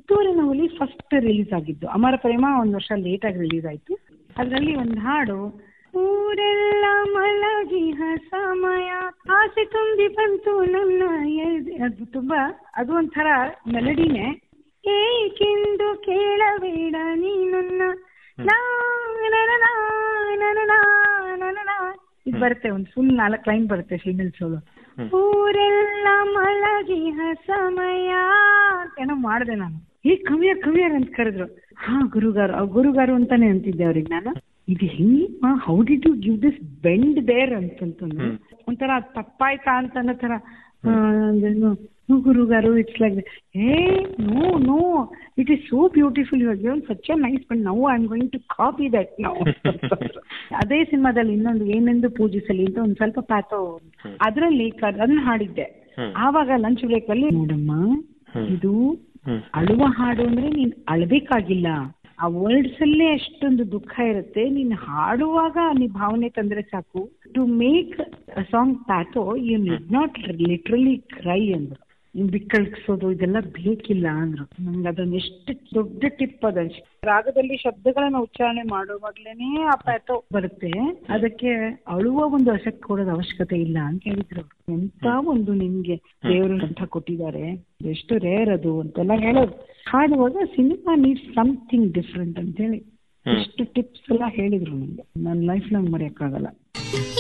ಕಿತ್ತೂರಿನ ಹುಲಿ first release ಆಗಿದ್ದು ಅಮರ ಪ್ರೇಮ ಒಂದು ವರ್ಷ ಲೇಟ್ ಆಗಿ ರಿಲೀಸ್ ಆಯ್ತು ಅದರಲ್ಲಿ ಒಂದು ಹಾಡು ಊರೆಲ್ಲ ಮಲಗಿಹ ಸಮಯ ಆಸೆ ತುಂಬಿ ಬಂತು ನನ್ನ ಎದೆ ಅದು ತುಂಬಾ ಅದು ಒಂಥರ ಮೆಲಡಿನೇ ಏಕೆಂದು ಕೇಳಬೇಡ ನೀನನ್ನ ನಾ ನನ ನಾ ನನ ನಾ ನನ ನಾ. ಇದು ಬರುತ್ತೆ ಒಂದು ಫುಲ್ ನಾಲ್ಕು ಲೈನ್ ಬರುತ್ತೆ ಫೀಮೇಲ್ ಸೋಲು ಊರೆಲ್ಲ ಮಲಗಿಹ ಸಮಯ ಏನೋ ಮಾಡಿದೆ ನಾನು ಈ ಕವಿಯರ್ ಕವಿಯರ್ ಅಂತ ಕರೆದ್ರು ಹಾ ಗುರುಗಾರು ಅವ್ರು ಗುರುಗಾರು ಅಂತಾನೆ ಅಂತಿದ್ದೆ ಅವ್ರಿಗೆ ನಾನು ಇದು ಹೆಂಗ್ how did you give this bend there ಅಂತಂತಂದು ಒಂಥರ ತಪ್ಪಾಯ್ತಾ ಅಂತ ಅನ್ನೋ ಥರ ಆ, ಅಂದ್ರೇನು, "ಹ್ಞೂ ಗುರುಗಾರು it's like a no no it is so beautiful you given such a nice but now I am going to copy that now ಅದೇ ಸಿನಿಮಾದಲ್ಲಿ ಇನ್ನೊಂದು ಏನೆಂದು ಪೂಜಿಸಲಿ ಅಂತ ಒಂದು ಸ್ವಲ್ಪ ಪ್ಯಾಥೋ ಅದರಲ್ಲಿ ಅದನ್ನ ಹಾಡಿದ್ದೆ ಆವಾಗ ಲಂಚ್ ಬ್ರೇಕ್ ಅಲ್ಲಿ ನೋಡಮ್ಮ ಇದು ಅಳುವ ಹಾಡು ಅಂದ್ರೆ ನೀನ್ ಅಳ್ಬೇಕಾಗಿಲ್ಲ ಆ ವರ್ಡ್ಸ್ ಅಲ್ಲೇ ಅಷ್ಟೊಂದು ದುಃಖ ಇರುತ್ತೆ ನೀನ್ ಹಾಡುವಾಗ ನೀ ಭಾವನೆ ತಂದ್ರೆ ಸಾಕು to make song pathos you need not literally cry ಅಂದ್ರು ನೀನ್ ಬಿಕ್ಕಳಿಸೋದು ಇದೆಲ್ಲ ಬೇಕಿಲ್ಲ ಅಂದ್ರು ನಂಗೆ ಅದೊಂದು ಎಷ್ಟು ದೊಡ್ಡ ಟಿಪ್ ಅದ ರಾಗದಲ್ಲಿ ಶಬ್ದಗಳನ್ನ ಉಚ್ಚಾರಣೆ ಮಾಡುವಾಗ್ಲೇನೆ ಆ ಪ್ಯಾಥೋ ಬರುತ್ತೆ ಅದಕ್ಕೆ ಅಳುವ ಒಂದು ಆಸಕ್ತಿ ಕೊಡೋದು ಅವಶ್ಯಕತೆ ಇಲ್ಲ ಅಂತ ಹೇಳಿದ್ರು ಅವ್ರು. ಎಂತ ಒಂದು ನಿಮ್ಗೆ ದೇವರು ಅಂತ ಕೊಟ್ಟಿದ್ದಾರೆ ಎಷ್ಟು ರೇರ್ ಅದು ಅಂತೆಲ್ಲ ಹೇಳೋದು ಹಾಡುವಾಗ ಸಿನಿಮಾ ನೀಡ್ ಸಮಥಿಂಗ್ ಡಿಫ್ರೆಂಟ್ ಅಂತ ಹೇಳಿ ಎಷ್ಟು ಟಿಪ್ಸ್ ಎಲ್ಲ ಹೇಳಿದ್ರು ನಂಗೆ ನನ್ನ ಲೈಫ್ ನಂಗೆ ಮರೆಯಕ್ಕಾಗಲ್ಲ